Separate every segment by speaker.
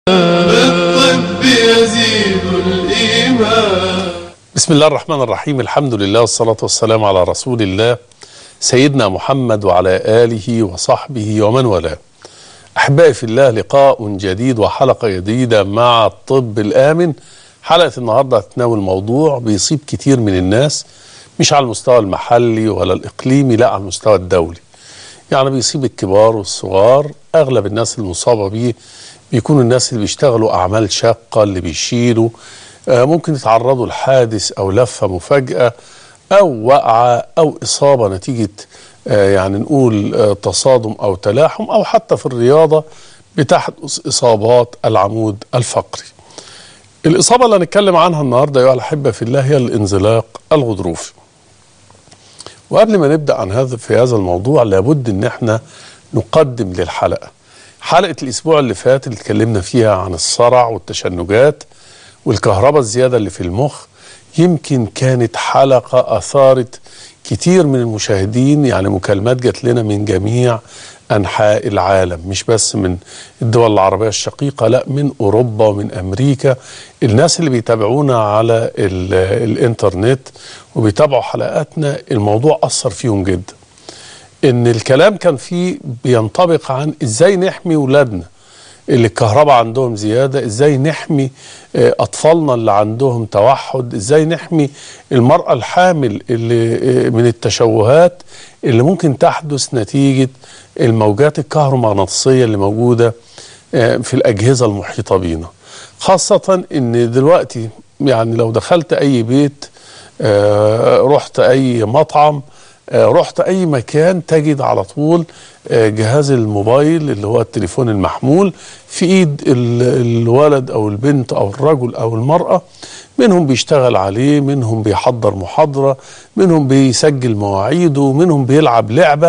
Speaker 1: بالطب يزيد الإيمان
Speaker 2: بسم الله الرحمن الرحيم الحمد لله والصلاة والسلام على رسول الله سيدنا محمد وعلى آله وصحبه ومن والاه أحبائي في الله لقاء جديد وحلقة جديدة مع الطب الآمن حلقة النهاردة هتناول موضوع بيصيب كتير من الناس مش على المستوى المحلي ولا الإقليمي لا على المستوى الدولي يعني بيصيب الكبار والصغار أغلب الناس المصابة بيه بيكونوا الناس اللي بيشتغلوا أعمال شاقة اللي بيشيلوا آه، ممكن يتعرضوا لحادث أو لفة مفاجأة أو وقعة أو إصابة نتيجة آه، يعني نقول آه، تصادم أو تلاحم أو حتى في الرياضة بتحدث إصابات العمود الفقري الإصابة اللي هنتكلم عنها النهاردة أيها الأحبة في الله هي الانزلاق الغضروفي وقبل ما نبدأ عن هذا في هذا الموضوع لابد ان احنا نقدم للحلقة حلقة الأسبوع اللي فات اللي اتكلمنا فيها عن الصرع والتشنجات والكهرباء الزيادة اللي في المخ يمكن كانت حلقة أثارت كتير من المشاهدين يعني مكالمات جات لنا من جميع أنحاء العالم مش بس من الدول العربية الشقيقة لا من أوروبا ومن أمريكا الناس اللي بيتابعونا على ال- الإنترنت وبيتابعوا حلقاتنا الموضوع أثر فيهم جدا ان الكلام كان فيه بينطبق عن ازاي نحمي ولادنا اللي الكهرباء عندهم زيادة ازاي نحمي آه، اطفالنا اللي عندهم توحد ازاي نحمي المرأة الحامل اللي آه، من التشوهات اللي ممكن تحدث نتيجة الموجات الكهرومغناطيسية اللي موجودة آه، في الأجهزة المحيطة بينا خاصة ان دلوقتي يعني لو دخلت اي بيت آه، رحت اي مطعم آه، رحت اي مكان تجد على طول آه، جهاز الموبايل اللي هو التليفون المحمول في ايد ال- الولد او البنت او الرجل او المرأة منهم بيشتغل عليه منهم بيحضر محاضرة منهم بيسجل مواعيده منهم بيلعب لعبة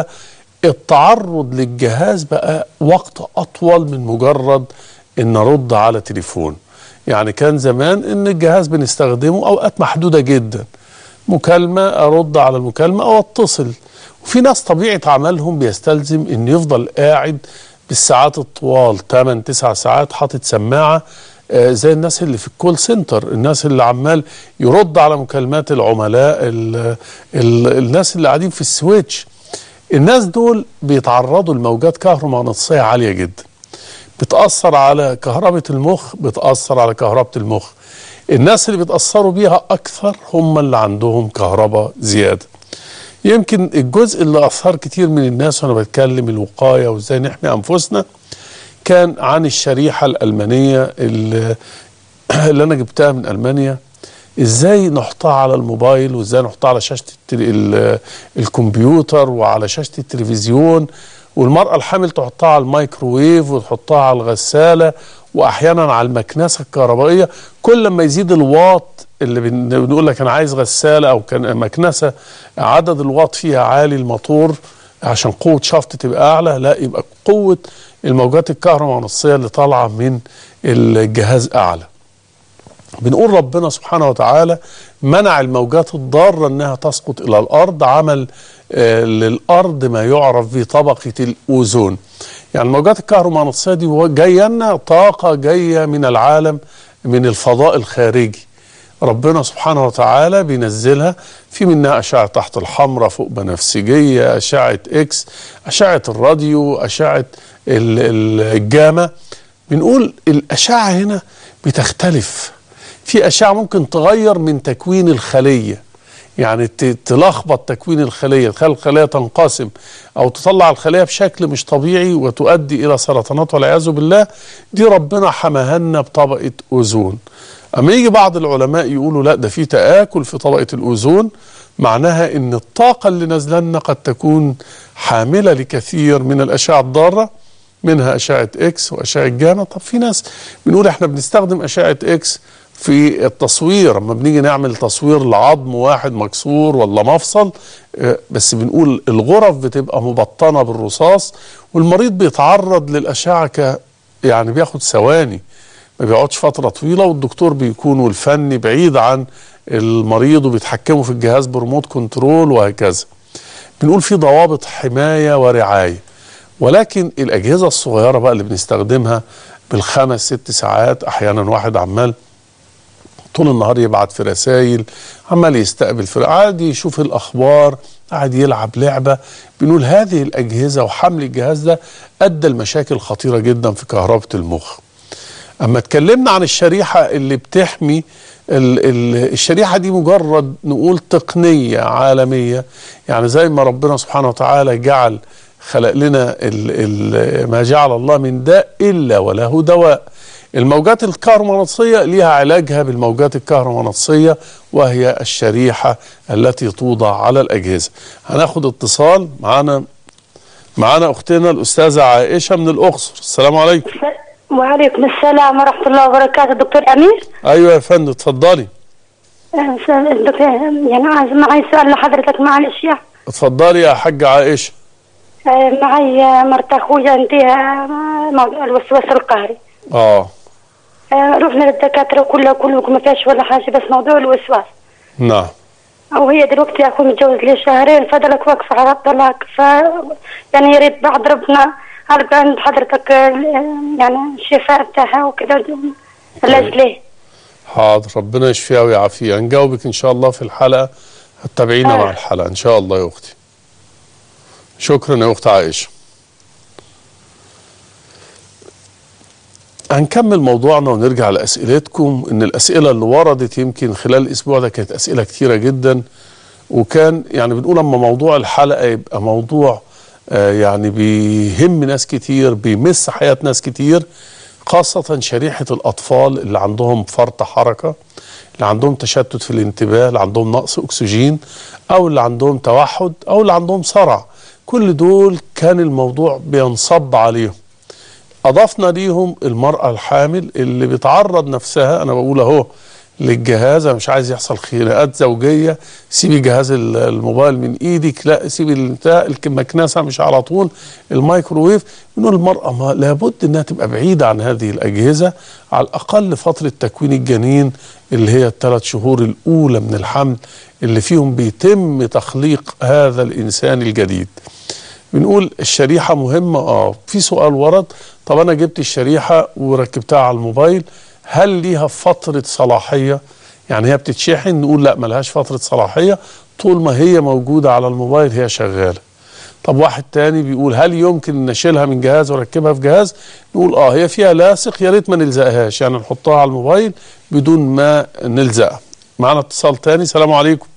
Speaker 2: التعرض للجهاز بقى وقت اطول من مجرد ان ارد على تليفون يعني كان زمان ان الجهاز بنستخدمه اوقات محدودة جدا مكالمة أرد على المكالمة أو أتصل وفي ناس طبيعة عملهم بيستلزم إن يفضل قاعد بالساعات الطوال 8 9 ساعات حاطط سماعة آه، زي الناس اللي في الكول سنتر الناس اللي عمال يرد على مكالمات العملاء ال ال الناس اللي قاعدين في السويتش الناس دول بيتعرضوا لموجات كهرومغناطيسية عالية جدا بتأثر على كهربة المخ بتأثر على كهربة المخ الناس اللي بيتأثروا بيها أكثر هم اللي عندهم كهرباء زيادة يمكن الجزء اللي أثر كتير من الناس وأنا بتكلم الوقاية وإزاي نحمي أنفسنا كان عن الشريحة الألمانية اللي, اللي أنا جبتها من ألمانيا ازاي نحطها على الموبايل وازاي نحطها على شاشة التل... ال... الكمبيوتر وعلى شاشة التلفزيون والمرأة الحامل تحطها على الميكروويف وتحطها على الغسالة واحيانا على المكنسة الكهربائية كل ما يزيد الواط اللي بن- بنقول لك انا عايز غسالة او كان مكنسة عدد الواط فيها عالي الموتور عشان قوة شفط تبقى اعلى لا يبقى قوة الموجات الكهرومغناطيسية اللي طالعة من الجهاز اعلى بنقول ربنا سبحانه وتعالى منع الموجات الضارة انها تسقط الى الارض عمل آه، للارض ما يعرف بطبقة الاوزون يعني الموجات الكهرومغناطيسية دي هو جاية لنا طاقة جاية من العالم من الفضاء الخارجي ربنا سبحانه وتعالى بينزلها في منها أشعة تحت الحمراء فوق بنفسجية أشعة إكس أشعة الراديو أشعة ال- ال- الجاما بنقول الأشعة هنا بتختلف في أشعة ممكن تغير من تكوين الخلية يعني ت- تلخبط تكوين الخلية تخلي الخلية تنقسم أو تطلع الخلية بشكل مش طبيعي وتؤدي إلى سرطانات والعياذ بالله دي ربنا حماها لنا بطبقة أوزون أما يجي بعض العلماء يقولوا لا ده في تآكل في طبقة الأوزون معناها إن الطاقة اللي نازلة لنا قد تكون حاملة لكثير من الأشعة الضارة منها أشعة إكس وأشعة جاما طب في ناس بنقول إحنا بنستخدم أشعة إكس في التصوير اما بنيجي نعمل تصوير لعظم واحد مكسور ولا مفصل آه، بس بنقول الغرف بتبقى مبطنه بالرصاص والمريض بيتعرض للاشعه ك يعني بياخد ثواني ما بيقعدش فتره طويله والدكتور بيكون والفني بعيد عن المريض وبيتحكموا في الجهاز بريموت كنترول وهكذا بنقول في ضوابط حمايه ورعايه ولكن الاجهزه الصغيره بقى اللي بنستخدمها بالخمس ست ساعات احيانا واحد عمال طول النهار يبعت في رسائل عمال يستقبل في عادي يشوف الاخبار قاعد يلعب لعبه بنقول هذه الاجهزه وحمل الجهاز ده ادى لمشاكل خطيره جدا في كهربه المخ اما اتكلمنا عن الشريحه اللي بتحمي ال ال الشريحه دي مجرد نقول تقنيه عالميه يعني زي ما ربنا سبحانه وتعالى جعل خلق لنا ال ال ما جعل الله من داء الا وله دواء الموجات الكهرومغناطيسيه ليها علاجها بالموجات الكهرومغناطيسيه وهي الشريحه التي توضع على الاجهزه هناخد اتصال معانا معانا اختنا الاستاذه عائشه من الاقصر السلام عليكم
Speaker 3: وعليكم السلام ورحمة الله وبركاته دكتور أمير
Speaker 2: ايوه يا فندم اتفضلي
Speaker 3: آه، س- دكتور يعني عايز معي سؤال لحضرتك معلش يا
Speaker 2: اتفضلي يا حاجه عائشه
Speaker 3: آه، معي آه، مرت أخويا عندها آه، موضوع الوسواس القهري
Speaker 2: اه
Speaker 3: آه، رحنا للدكاترة كلها كلهم ما فيهاش ولا حاجة بس موضوع الوسواس
Speaker 2: نعم
Speaker 3: وهي دلوقتي يا أخوي متجوز لي شهرين فضلك واقفة على الطلاق ف يعني يا ريت بعد ربنا ألقى عند حضرتك آه، يعني الشفاء بتاعها وكذا علاج ليه
Speaker 2: حاضر ربنا يشفيها ويعافيها نجاوبك ان شاء الله في الحلقه هتتابعينا
Speaker 3: آه.
Speaker 2: مع الحلقه ان شاء الله يا اختي شكرا يا اخت عائشه هنكمل موضوعنا ونرجع لاسئلتكم ان الاسئله اللي وردت يمكن خلال الاسبوع ده كانت اسئله كتيره جدا وكان يعني بنقول اما موضوع الحلقه يبقى موضوع آه يعني بيهم ناس كتير بيمس حياه ناس كتير خاصة شريحة الأطفال اللي عندهم فرط حركة اللي عندهم تشتت في الانتباه اللي عندهم نقص أكسجين أو اللي عندهم توحد أو اللي عندهم صرع كل دول كان الموضوع بينصب عليهم أضفنا ليهم المرأة الحامل اللي بتعرض نفسها أنا بقول أهو للجهاز أنا مش عايز يحصل خناقات زوجية سيبي جهاز ال- الموبايل من إيدك لا سيبي البتاع المكنسة مش على طول الميكروويف بنقول المرأة ما لابد إنها تبقى بعيدة عن هذه الأجهزة على الأقل فترة تكوين الجنين اللي هي الثلاث شهور الأولى من الحمل اللي فيهم بيتم تخليق هذا الإنسان الجديد بنقول الشريحة مهمة اه في سؤال ورد طب انا جبت الشريحة وركبتها على الموبايل هل ليها فترة صلاحية يعني هي بتتشحن نقول لا ملهاش فترة صلاحية طول ما هي موجودة على الموبايل هي شغالة طب واحد تاني بيقول هل يمكن ان اشيلها من جهاز واركبها في جهاز نقول اه هي فيها لاصق يا ريت ما نلزقهاش يعني نحطها على الموبايل بدون ما نلزقها معانا اتصال تاني سلام عليكم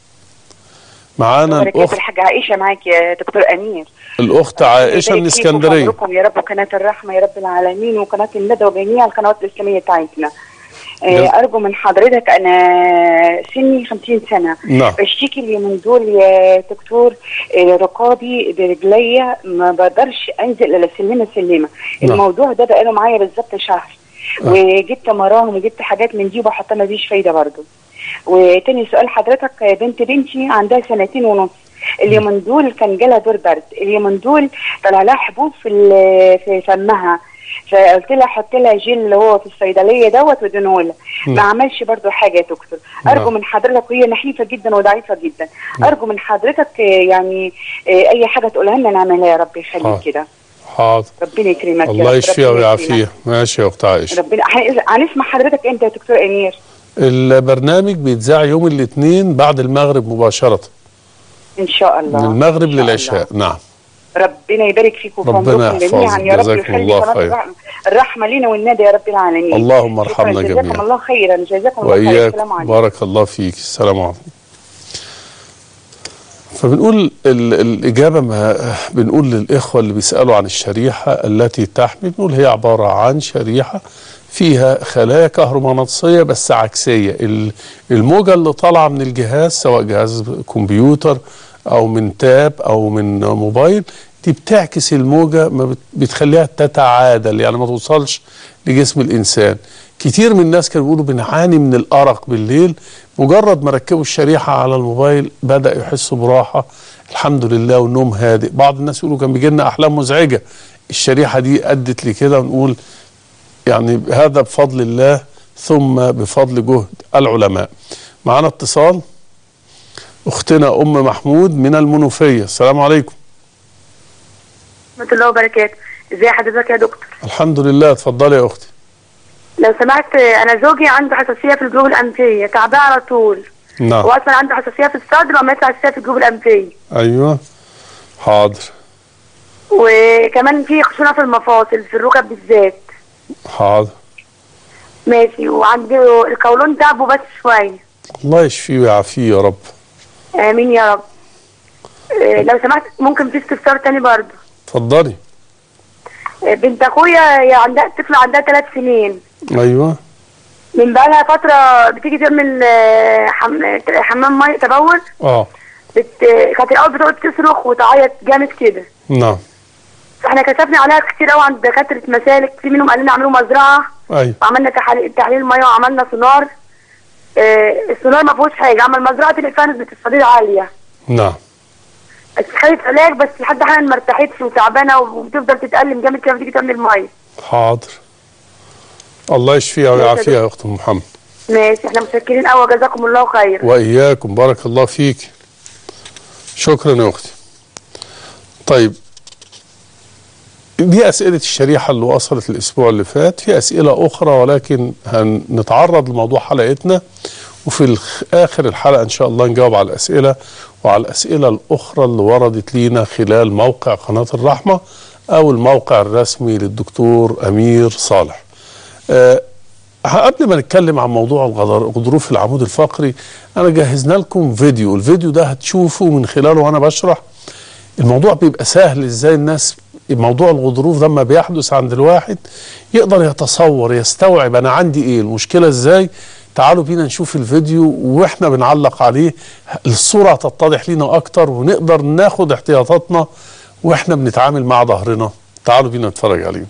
Speaker 2: معانا
Speaker 4: بركات
Speaker 2: الاخت
Speaker 4: الحاجة عائشة معاك يا دكتور أمير
Speaker 2: الاخت عائشه من
Speaker 4: يبارك فيك
Speaker 2: اسكندريه
Speaker 4: وفضلكم يا رب قناة الرحمة يا رب العالمين وقناة الندى وجميع القنوات الإسلامية بتاعتنا
Speaker 2: جزاك.
Speaker 4: آه، أرجو من حضرتك أنا سني 50 سنة
Speaker 2: نعم
Speaker 4: بشتكي اليومين دول يا دكتور آه، رقابي برجليا ما بقدرش انزل الا سلمه سلمه
Speaker 2: نعم.
Speaker 4: الموضوع ده بقاله معايا بالظبط شهر
Speaker 2: آه.
Speaker 4: وجبت مراهم وجبت حاجات من دي وبحطها ما فيش فايده برضه وتاني سؤال حضرتك آه، بنت بنتي عندها سنتين ونص اليومين دول كان جالها دور برد اليومين دول طلع لها حبوب في ال- في فمها فقلت لها حط لها جيل اللي هو في الصيدليه دوت ودنول ما
Speaker 2: نعم.
Speaker 4: عملش برضو حاجه يا دكتور
Speaker 2: نعم.
Speaker 4: ارجو من حضرتك وهي نحيفه جدا وضعيفه جدا ارجو من حضرتك آه، يعني آه، اي حاجه تقولها لنا نعملها يا رب
Speaker 2: آه.
Speaker 4: يخليك كده
Speaker 2: حاضر
Speaker 4: ربنا يكرمك يا
Speaker 2: الله
Speaker 4: رب،
Speaker 2: يشفيها
Speaker 4: ربنا
Speaker 2: ويعافيها
Speaker 4: يكرمك.
Speaker 2: ماشي يا اخت عائشه
Speaker 4: ربنا هن- هنسمع حضرتك امتى يا دكتور امير
Speaker 2: البرنامج بيتذاع يوم الاثنين بعد المغرب مباشره
Speaker 4: ان شاء الله
Speaker 2: من المغرب
Speaker 4: إن شاء
Speaker 2: للعشاء نعم
Speaker 4: الله. ربنا يبارك فيكم وفي
Speaker 2: ربنا
Speaker 4: عمركم جميعا
Speaker 2: يحفظك.
Speaker 4: يا رب
Speaker 2: جزاكم
Speaker 4: ويخلي
Speaker 2: الله
Speaker 4: قناة
Speaker 2: خير.
Speaker 4: الرحمة- الرحمه لنا والنادي يا رب العالمين
Speaker 2: اللهم
Speaker 4: شكراً،
Speaker 2: ارحمنا
Speaker 4: جزاكم
Speaker 2: جميعا
Speaker 4: الله خيرا جزاكم الله خيرا
Speaker 2: واياك
Speaker 4: السلام عليكم
Speaker 2: بارك الله فيك السلام عليكم فبنقول ال- الإجابة ما بنقول للإخوة اللي بيسألوا عن الشريحة التي تحمي بنقول هي عبارة عن شريحة فيها خلايا كهرومغناطيسية بس عكسية ال- الموجة اللي طالعة من الجهاز سواء جهاز كمبيوتر أو من تاب أو من موبايل دي بتعكس الموجة ما بت- بتخليها تتعادل يعني ما توصلش لجسم الإنسان كتير من الناس كانوا بيقولوا بنعاني من الأرق بالليل مجرد ما ركبوا الشريحة على الموبايل بدأ يحسوا براحة الحمد لله والنوم هادئ بعض الناس يقولوا كان بيجي لنا أحلام مزعجة الشريحة دي أدت لكده ونقول يعني هذا بفضل الله ثم بفضل جهد العلماء معنا اتصال أختنا أم محمود من المنوفية السلام عليكم
Speaker 5: ورحمة الله وبركاته ازي حضرتك يا دكتور
Speaker 2: الحمد لله اتفضلي يا اختي
Speaker 5: لو سمحت انا زوجي عنده حساسيه في الجيوب الانفيه تعبان على طول
Speaker 2: نعم
Speaker 5: هو اصلا عنده حساسيه في الصدر وما يطلع حساسيه في الجيوب الانفيه
Speaker 2: ايوه حاضر
Speaker 5: وكمان في خشونه في المفاصل في الركب بالذات
Speaker 2: حاضر
Speaker 5: ماشي وعنده القولون تعبه بس شويه
Speaker 2: الله يشفيه ويعافيه يا رب
Speaker 5: امين يا رب آه، لو سمحت ممكن في استفسار تاني برضه
Speaker 2: اتفضلي
Speaker 5: آه، بنت اخويا هي عندها طفله عندها ثلاث سنين
Speaker 2: ايوه
Speaker 5: من بقى لها فتره بتيجي تعمل آه، حم... حمام ميه تبول
Speaker 2: اه
Speaker 5: بت... كانت الاول بتقعد تصرخ وتعيط جامد كده
Speaker 2: نعم
Speaker 5: فاحنا كشفنا عليها كتير قوي عند دكاتره مسالك في منهم قال لنا اعملوا مزرعه
Speaker 2: ايوه
Speaker 5: وعملنا تحاليل تحليل ميه وعملنا سونار آه السونار ما فيهوش حاجه عمل مزرعه طلع فيها نسبه الصديد عاليه
Speaker 2: نعم
Speaker 5: بس خدت علاج بس لحد حالا ما ارتاحتش وتعبانه وبتفضل تتألم جامد كده بتيجي تعمل ميه
Speaker 2: حاضر الله يشفيها ويعافيها يا اخت أم محمد
Speaker 5: ماشي احنا متشكرين قوي جزاكم الله خير
Speaker 2: واياكم بارك الله فيك شكرا يا اختي طيب دي اسئله الشريحه اللي وصلت الاسبوع اللي فات في اسئله اخرى ولكن هنتعرض لموضوع حلقتنا وفي الخ- اخر الحلقه ان شاء الله نجاوب على الاسئله وعلى الاسئله الاخرى اللي وردت لينا خلال موقع قناه الرحمه او الموقع الرسمي للدكتور امير صالح آه، قبل ما نتكلم عن موضوع الغضر- غضروف العمود الفقري انا جهزنا لكم فيديو الفيديو ده هتشوفوا من خلاله وانا بشرح الموضوع بيبقى سهل ازاي الناس موضوع الغضروف لما بيحدث عند الواحد يقدر يتصور يستوعب انا عندي ايه المشكله ازاي تعالوا بينا نشوف الفيديو واحنا بنعلق عليه الصوره هتتضح لنا اكتر ونقدر ناخد احتياطاتنا واحنا بنتعامل مع ظهرنا تعالوا بينا نتفرج عليه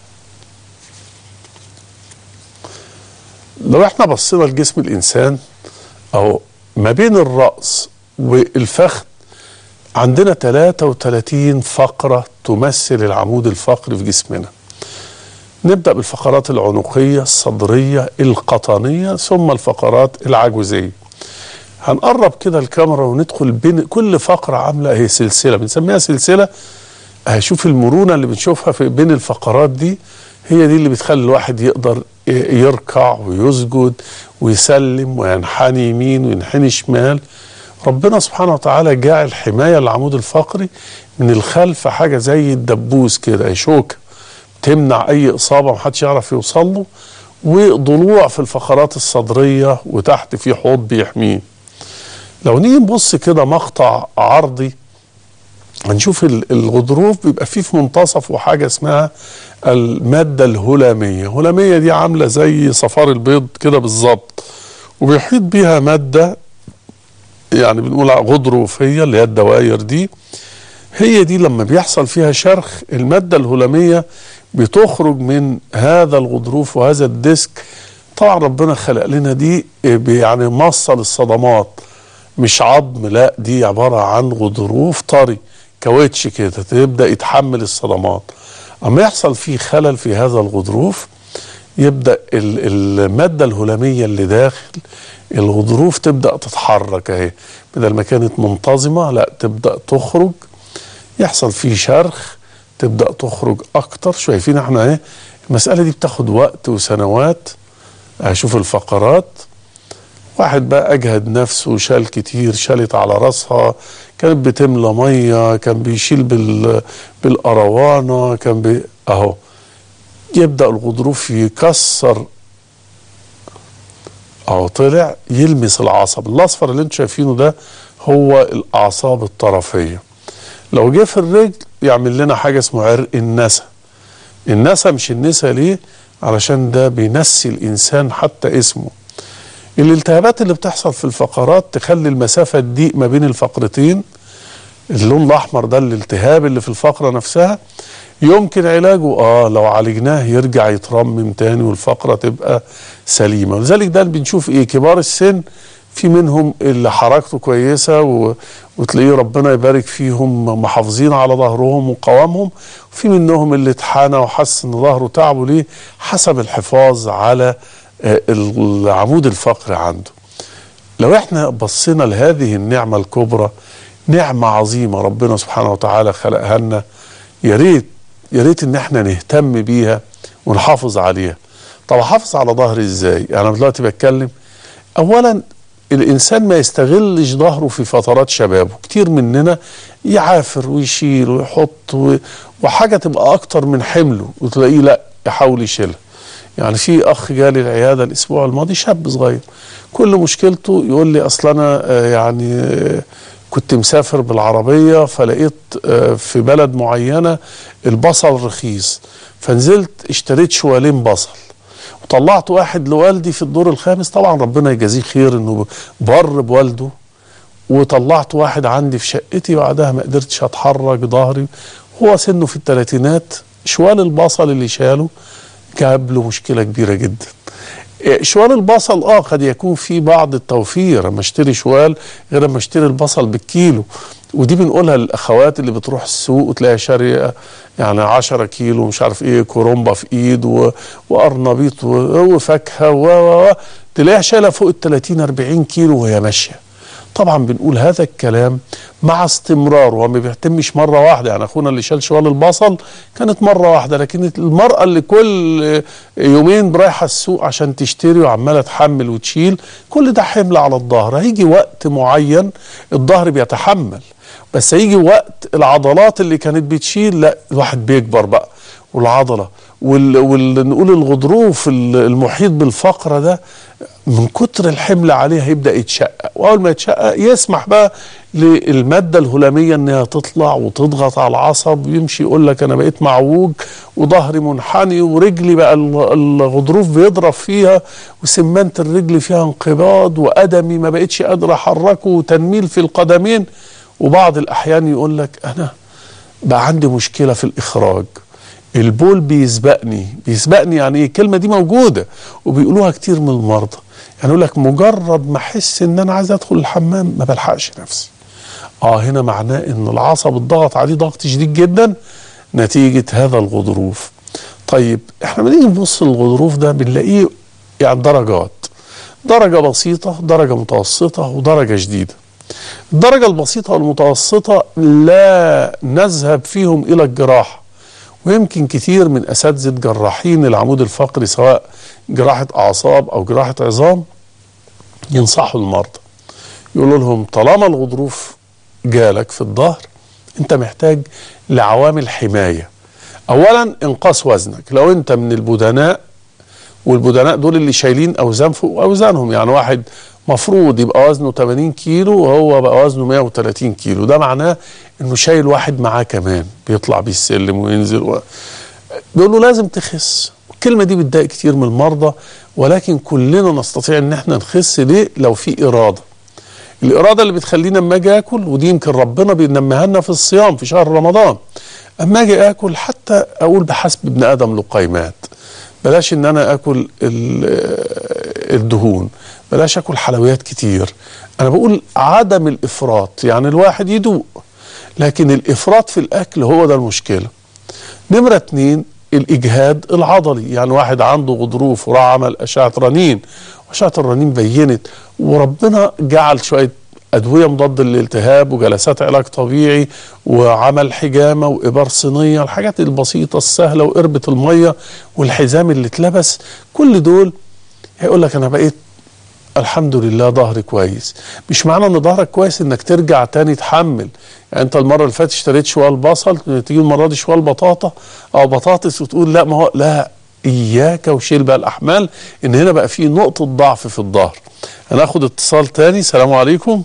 Speaker 2: لو احنا بصينا لجسم الانسان او ما بين الراس والفخذ عندنا 33 فقرة تمثل العمود الفقري في جسمنا نبدأ بالفقرات العنقية الصدرية القطنية ثم الفقرات العجوزية هنقرب كده الكاميرا وندخل بين كل فقرة عاملة هي سلسلة بنسميها سلسلة هشوف المرونة اللي بنشوفها في بين الفقرات دي هي دي اللي بتخلي الواحد يقدر ي- يركع ويسجد ويسلم وينحني يمين وينحني شمال ربنا سبحانه وتعالى جعل حماية للعمود الفقري من الخلف حاجة زي الدبوس كده أي شوكة تمنع أي إصابة محدش يعرف يوصل له وضلوع في الفقرات الصدرية وتحت في حوض بيحميه لو نيجي نبص كده مقطع عرضي هنشوف ال- الغضروف بيبقى فيه في منتصفه حاجة اسمها المادة الهلامية الهلامية دي عاملة زي صفار البيض كده بالظبط وبيحيط بيها مادة يعني بنقول غضروفية اللي هي الدوائر دي هي دي لما بيحصل فيها شرخ المادة الهلامية بتخرج من هذا الغضروف وهذا الديسك طبعا ربنا خلق لنا دي يعني مصل الصدمات مش عظم لا دي عبارة عن غضروف طري كاوتش كده تبدأ يتحمل الصدمات أما يحصل فيه خلل في هذا الغضروف يبدأ ال- المادة الهلامية اللي داخل الغضروف تبدأ تتحرك اهي بدل ما كانت منتظمة لا تبدأ تخرج يحصل فيه شرخ تبدأ تخرج أكتر شايفين احنا ايه المسألة دي بتاخد وقت وسنوات أشوف الفقرات واحد بقى أجهد نفسه وشال كتير شالت على راسها كانت بتملى مية كان بيشيل بال بالقروانة كان بي أهو يبدأ الغضروف يكسر أهو طلع يلمس العصب الأصفر اللي انتوا شايفينه ده هو الأعصاب الطرفية لو جه في الرجل يعمل لنا حاجة اسمه عرق النسا النسا مش النسا ليه علشان ده بينسي الإنسان حتى اسمه الالتهابات اللي بتحصل في الفقرات تخلي المسافة تضيق ما بين الفقرتين اللون الأحمر ده الالتهاب اللي في الفقرة نفسها يمكن علاجه اه لو عالجناه يرجع يترمم تاني والفقرة تبقى سليمة ولذلك ده بنشوف ايه كبار السن في منهم اللي حركته كويسة و... وتلاقيه ربنا يبارك فيهم محافظين على ظهرهم وقوامهم وفي منهم اللي اتحنى وحس ان ظهره تعبه ليه حسب الحفاظ على آه، العمود الفقري عنده لو احنا بصينا لهذه النعمة الكبرى نعمة عظيمة ربنا سبحانه وتعالى خلقها لنا يا ريت يا ريت ان احنا نهتم بيها ونحافظ عليها طب احافظ على ظهري ازاي يعني انا دلوقتي بتكلم اولا الانسان ما يستغلش ظهره في فترات شبابه كتير مننا يعافر ويشيل ويحط و... وحاجه تبقى اكتر من حمله وتلاقيه لا يحاول يشيلها يعني في اخ جالي العياده الاسبوع الماضي شاب صغير كل مشكلته يقول لي اصل انا آه، يعني آه، كنت مسافر بالعربيه فلقيت آه، في بلد معينه البصل رخيص فنزلت اشتريت شوالين بصل وطلعت واحد لوالدي في الدور الخامس طبعا ربنا يجازيه خير انه بر بوالده وطلعت واحد عندي في شقتي بعدها ما قدرتش اتحرك ظهري هو سنه في الثلاثينات شوال البصل اللي شاله جاب له مشكله كبيره جدا إيه، شوال البصل اه قد يكون في بعض التوفير اما اشتري شوال غير اما اشتري البصل بالكيلو ودي بنقولها للاخوات اللي بتروح السوق وتلاقي شاريه يعني 10 كيلو مش عارف ايه كرومبا في ايد و- وقرنبيط و- وفاكهه و و و تلاقيها شايله فوق ال 30 40 كيلو وهي ماشيه طبعا بنقول هذا الكلام مع استمرار هو ما بيهتمش مره واحده يعني اخونا اللي شال شوال البصل كانت مره واحده لكن المراه اللي كل يومين رايحه السوق عشان تشتري وعماله تحمل وتشيل كل ده حمل على الظهر هيجي وقت معين الظهر بيتحمل بس هيجي وقت العضلات اللي كانت بتشيل لا الواحد بيكبر بقى والعضله وال, وال نقول الغضروف ال- المحيط بالفقره ده من كتر الحمل عليه هيبدا يتشقق واول ما يتشقق يسمح بقى للماده الهلاميه انها تطلع وتضغط على العصب ويمشي يقول لك انا بقيت معوج وظهري منحني ورجلي بقى ال- الغضروف بيضرب فيها وسمانه الرجل فيها انقباض وقدمي ما بقتش قادر احركه وتنميل في القدمين وبعض الاحيان يقول لك انا بقى عندي مشكله في الاخراج البول بيسبقني بيسبقني يعني ايه الكلمه دي موجوده وبيقولوها كتير من المرضى يعني يقول لك مجرد ما احس ان انا عايز ادخل الحمام ما بلحقش نفسي اه هنا معناه ان العصب اتضغط عليه ضغط شديد جدا نتيجه هذا الغضروف طيب احنا لما نيجي نبص للغضروف ده بنلاقيه يعني درجات درجه بسيطه درجه متوسطه ودرجه شديده الدرجة البسيطة والمتوسطة لا نذهب فيهم إلى الجراحة ويمكن كتير من أساتذة جراحين العمود الفقري سواء جراحة أعصاب أو جراحة عظام ينصحوا المرضى يقولوا لهم طالما الغضروف جالك في الظهر أنت محتاج لعوامل حماية أولا إنقاص وزنك لو أنت من البدناء والبدناء دول اللي شايلين اوزان فوق اوزانهم يعني واحد مفروض يبقى وزنه 80 كيلو وهو بقى وزنه 130 كيلو ده معناه انه شايل واحد معاه كمان بيطلع بيه السلم وينزل و... بيقول له لازم تخس الكلمه دي بتضايق كتير من المرضى ولكن كلنا نستطيع ان احنا نخس ليه لو في اراده الاراده اللي بتخلينا اما اجي اكل ودي يمكن ربنا بينميها لنا في الصيام في شهر رمضان اما اجي اكل حتى اقول بحسب ابن ادم لقيمات بلاش ان انا اكل ال- الدهون بلاش اكل حلويات كتير انا بقول عدم الافراط يعني الواحد يدوق لكن الافراط في الاكل هو ده المشكله نمرة اتنين الإجهاد العضلي يعني واحد عنده غضروف وراح عمل أشعة رنين وأشعة الرنين بينت وربنا جعل شوية أدوية مضاد للالتهاب وجلسات علاج طبيعي وعمل حجامة وإبار صينية الحاجات البسيطة السهلة وقربة المية والحزام اللي اتلبس كل دول هيقول لك أنا بقيت الحمد لله ظهري كويس مش معنى ان ظهرك كويس انك ترجع تاني تحمل يعني انت المره اللي فاتت اشتريت شوال بصل تيجي المره دي شوال بطاطا او بطاطس وتقول لا ما هو لا اياك وشيل بقى الاحمال ان هنا بقى في نقطه ضعف في الظهر هناخد اتصال تاني السلام عليكم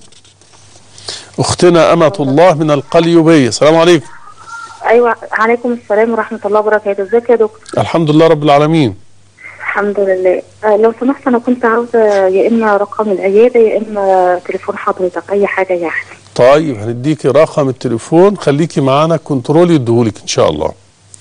Speaker 2: اختنا امه الله من القليوبيه السلام عليكم
Speaker 6: ايوه عليكم السلام ورحمه الله وبركاته ازيك يا دكتور
Speaker 2: الحمد لله رب العالمين
Speaker 6: الحمد لله آه لو سمحت انا كنت عاوزه يا اما رقم العياده يا اما تليفون حضرتك اي حاجه يعني
Speaker 2: طيب هنديكي رقم التليفون خليكي معانا كنترول يديهولك ان شاء الله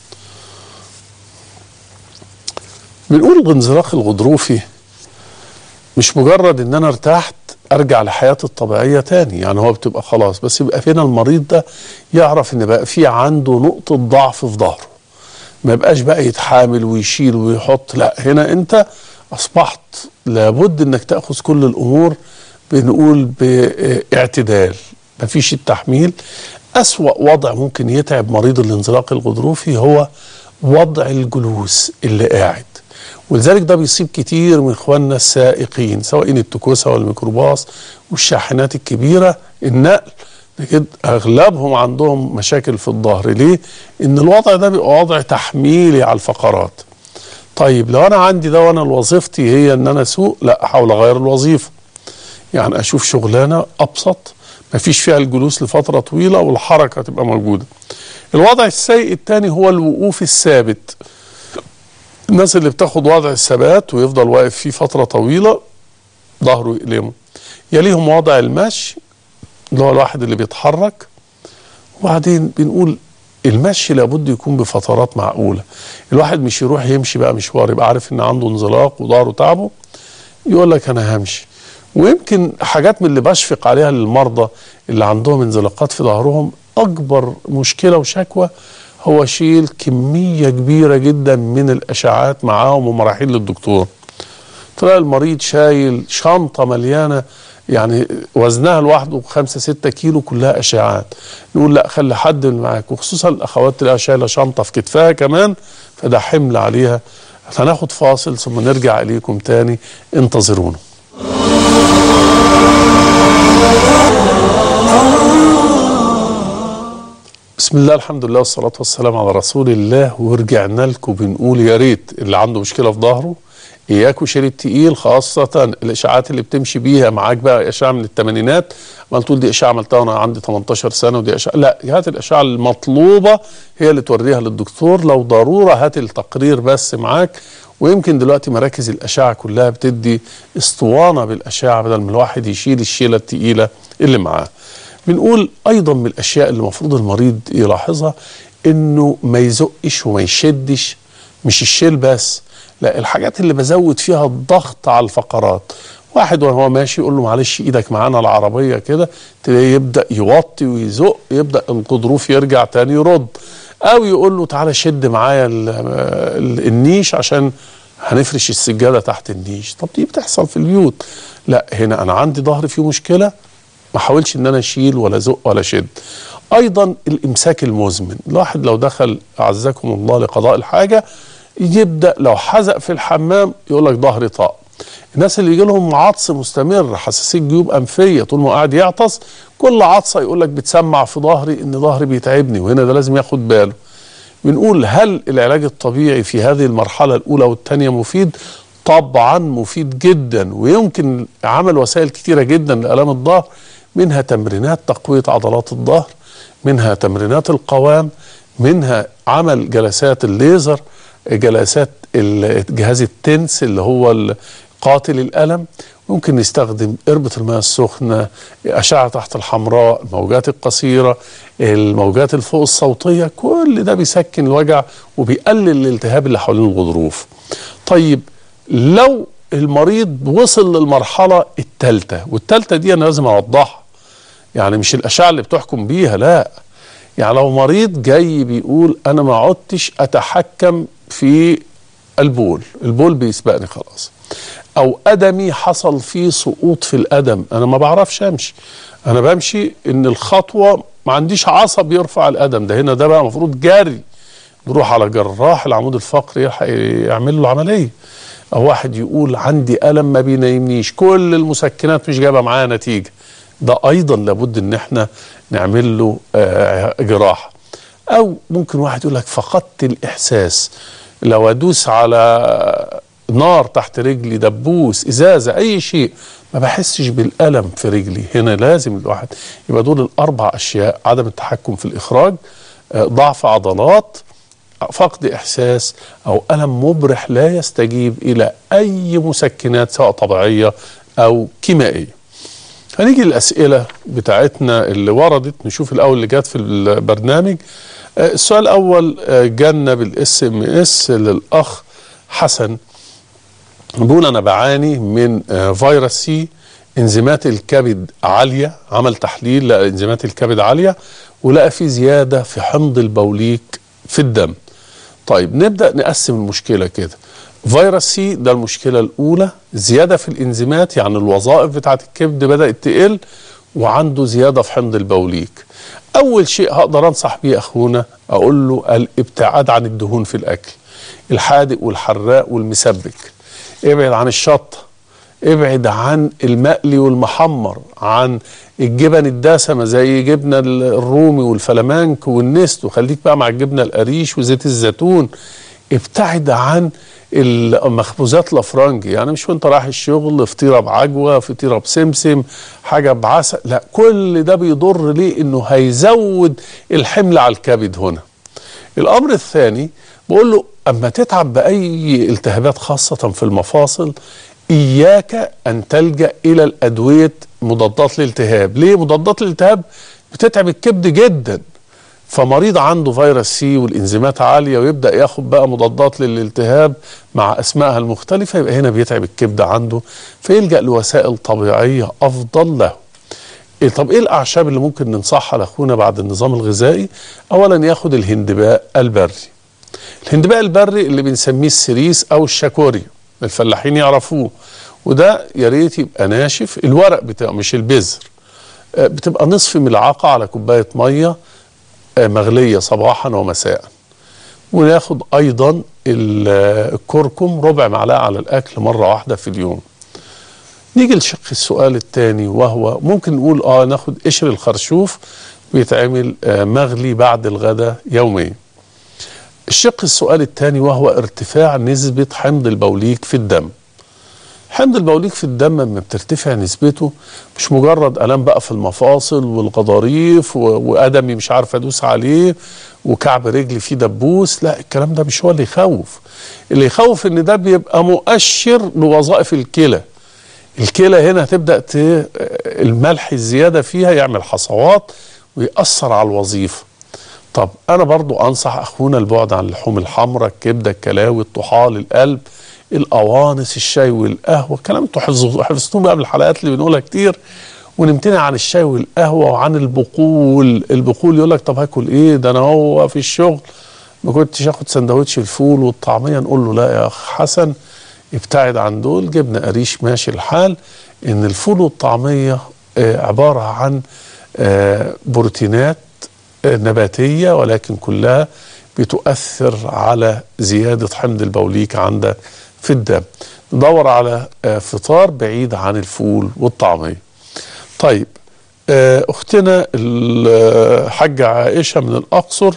Speaker 2: بنقول الانزلاق الغضروفي مش مجرد ان انا ارتحت ارجع لحياتي الطبيعيه تاني يعني هو بتبقى خلاص بس يبقى فينا المريض ده يعرف ان بقى في عنده نقطه ضعف في ظهره ما يبقاش بقى يتحامل ويشيل ويحط لا هنا انت اصبحت لابد انك تاخذ كل الامور بنقول باعتدال مفيش التحميل أسوأ وضع ممكن يتعب مريض الانزلاق الغضروفي هو وضع الجلوس اللي قاعد ولذلك ده بيصيب كتير من اخواننا السائقين سواء التكوسه والميكروباص والشاحنات الكبيره النقل كده اغلبهم عندهم مشاكل في الظهر ليه؟ ان الوضع ده بيبقى وضع تحميلي على الفقرات. طيب لو انا عندي ده وانا وظيفتي هي ان انا اسوق لا احاول اغير الوظيفه. يعني اشوف شغلانه ابسط ما فيش فيها الجلوس لفتره طويله والحركه تبقى موجوده. الوضع السيء الثاني هو الوقوف الثابت. الناس اللي بتاخد وضع الثبات ويفضل واقف فيه فتره طويله ظهره يؤلمه. يليهم وضع المشي اللي هو الواحد اللي بيتحرك وبعدين بنقول المشي لابد يكون بفترات معقولة الواحد مش يروح يمشي بقى مشوار يبقى عارف ان عنده انزلاق وظهره تعبه يقول لك انا همشي ويمكن حاجات من اللي بشفق عليها للمرضى اللي عندهم انزلاقات في ظهرهم اكبر مشكلة وشكوى هو شيل كمية كبيرة جدا من الاشعاعات معاهم وهم رايحين للدكتور تلاقي المريض شايل شنطة مليانة يعني وزنها لوحده خمسة ستة كيلو كلها أشعاعات نقول لا خلي حد من معاك وخصوصا الأخوات تلاقيها شايلة شنطة في كتفها كمان فده حمل عليها هناخد فاصل ثم نرجع إليكم تاني انتظرونا بسم الله الحمد لله والصلاة والسلام على رسول الله ورجعنا لكم بنقول يا ريت اللي عنده مشكلة في ظهره اياك وشيل التقيل خاصة الاشاعات اللي بتمشي بيها معاك بقى اشعة من الثمانينات ما تقول دي اشعة عملتها وانا عندي 18 سنة ودي اشعة لا هات الاشعة المطلوبة هي اللي توريها للدكتور لو ضرورة هات التقرير بس معاك ويمكن دلوقتي مراكز الاشعة كلها بتدي اسطوانة بالاشعة بدل ما الواحد يشيل الشيلة التقيلة اللي معاه بنقول ايضا من الاشياء اللي المفروض المريض يلاحظها انه ما يزقش وما يشدش مش الشيل بس لا الحاجات اللي بزود فيها الضغط على الفقرات واحد وهو ماشي يقول له معلش ايدك معانا العربيه كده تلاقيه يبدا يوطي ويزق يبدا الغضروف يرجع تاني يرد او يقول له تعالى شد معايا ال- ال- النيش عشان هنفرش السجاده تحت النيش طب دي بتحصل في البيوت لا هنا انا عندي ظهري فيه مشكله ما حاولش ان انا اشيل ولا ازق ولا شد ايضا الامساك المزمن الواحد لو دخل اعزكم الله لقضاء الحاجه يبدا لو حزق في الحمام يقول لك ظهري طاق الناس اللي يجي لهم عطس مستمر حساسيه جيوب انفيه طول ما هو قاعد يعطس كل عطسه يقول لك بتسمع في ظهري ان ظهري بيتعبني وهنا ده لازم ياخد باله بنقول هل العلاج الطبيعي في هذه المرحله الاولى والثانيه مفيد طبعا مفيد جدا ويمكن عمل وسائل كتيره جدا لالام الظهر منها تمرينات تقويه عضلات الظهر منها تمرينات القوام منها عمل جلسات الليزر جلسات ال- جهاز التنس اللي هو ال- قاتل الألم ممكن نستخدم قربة الماء السخنة أشعة تحت الحمراء الموجات القصيرة الموجات الفوق الصوتية كل ده بيسكن الوجع وبيقلل الالتهاب اللي حوالين الغضروف طيب لو المريض وصل للمرحلة الثالثة والثالثة دي أنا لازم أوضحها يعني مش الأشعة اللي بتحكم بيها لا يعني لو مريض جاي بيقول أنا ما عدتش أتحكم في البول البول بيسبقني خلاص او قدمي حصل فيه سقوط في القدم انا ما بعرفش امشي انا بمشي ان الخطوه ما عنديش عصب يرفع القدم ده هنا ده بقى المفروض جري نروح على جراح العمود الفقري يلحق يعمل له عمليه او واحد يقول عندي الم ما بينيمنيش كل المسكنات مش جايبه معايا نتيجه ده ايضا لابد ان احنا نعمل له آه، جراحه او ممكن واحد يقول لك فقدت الاحساس لو ادوس على نار تحت رجلي دبوس ازازه اي شيء ما بحسش بالالم في رجلي هنا لازم الواحد يبقى دول الاربع اشياء عدم التحكم في الاخراج آه، ضعف عضلات فقد احساس او الم مبرح لا يستجيب الى اي مسكنات سواء طبيعيه او كيميائيه هنيجي الأسئلة بتاعتنا اللي وردت نشوف الأول اللي جت في البرنامج آه، السؤال الأول آه، جانا بالاس ام اس للأخ حسن بيقول أنا بعاني من آه، فيروس سي انزيمات الكبد عالية عمل تحليل لقى انزيمات الكبد عالية ولقى في زيادة في حمض البوليك في الدم طيب نبدأ نقسم المشكلة كده فيروس سي ده المشكلة الأولى زيادة في الإنزيمات يعني الوظائف بتاعة الكبد بدأت تقل وعنده زياده في حمض البوليك اول شيء هقدر انصح بيه اخونا اقول له الابتعاد عن الدهون في الاكل الحادق والحراق والمسبك ابعد عن الشطه ابعد عن المقلي والمحمر عن الجبن الدسمه زي جبنه الرومي والفلامانك والنست وخليك بقى مع الجبنه القريش وزيت الزيتون ابتعد عن المخبوزات الافرنجي يعني مش وانت رايح الشغل فطيره بعجوه فطيره بسمسم حاجه بعسل لا كل ده بيضر ليه انه هيزود الحمل على الكبد هنا الامر الثاني بقول له اما تتعب باي التهابات خاصه في المفاصل اياك ان تلجا الى الادويه مضادات الالتهاب ليه مضادات الالتهاب بتتعب الكبد جدا فمريض عنده فيروس سي والانزيمات عاليه ويبدا ياخد بقى مضادات للالتهاب مع اسمائها المختلفه يبقى هنا بيتعب الكبد عنده فيلجا لوسائل طبيعيه افضل له إيه طب ايه الاعشاب اللي ممكن ننصحها لاخونا بعد النظام الغذائي اولا ياخد الهندباء البري الهندباء البري اللي بنسميه السريس او الشاكوري الفلاحين يعرفوه وده يا ريت يبقى ناشف الورق بتاعه مش البذر آه، بتبقى نصف ملعقه على كوبايه ميه آه، مغليه صباحا ومساء وناخد ايضا ال- آه، الكركم ربع معلقه على الاكل مره واحده في اليوم نيجي لشق السؤال الثاني وهو ممكن نقول اه ناخد قشر الخرشوف بيتعمل آه مغلي بعد الغداء يوميا الشق السؤال الثاني وهو ارتفاع نسبة حمض البوليك في الدم حمض البوليك في الدم لما بترتفع نسبته مش مجرد الام بقى في المفاصل والغضاريف و- وادمي مش عارف ادوس عليه وكعب رجلي فيه دبوس لا الكلام ده مش هو اللي يخوف اللي يخوف ان ده بيبقى مؤشر لوظائف الكلى الكلى هنا هتبدا ت... الملح الزياده فيها يعمل حصوات ويأثر على الوظيفه طب انا برضو انصح اخونا البعد عن اللحوم الحمراء الكبده الكلاوي الطحال القلب القوانص الشاي والقهوه الكلام انتوا حفظوا- حفظتوه بقى من الحلقات اللي بنقولها كتير ونمتنع عن الشاي والقهوه وعن البقول البقول يقول لك طب هاكل ايه ده انا هو في الشغل ما كنتش اخد سندوتش الفول والطعميه نقول له لا يا اخ حسن ابتعد عن دول جبنه قريش ماشي الحال ان الفول والطعميه آه، عباره عن آه، بروتينات آه، نباتيه ولكن كلها بتؤثر على زياده حمض البوليك عندك في الدم ندور على آه، فطار بعيد عن الفول والطعميه طيب آه، اختنا الحاجه عائشه من الاقصر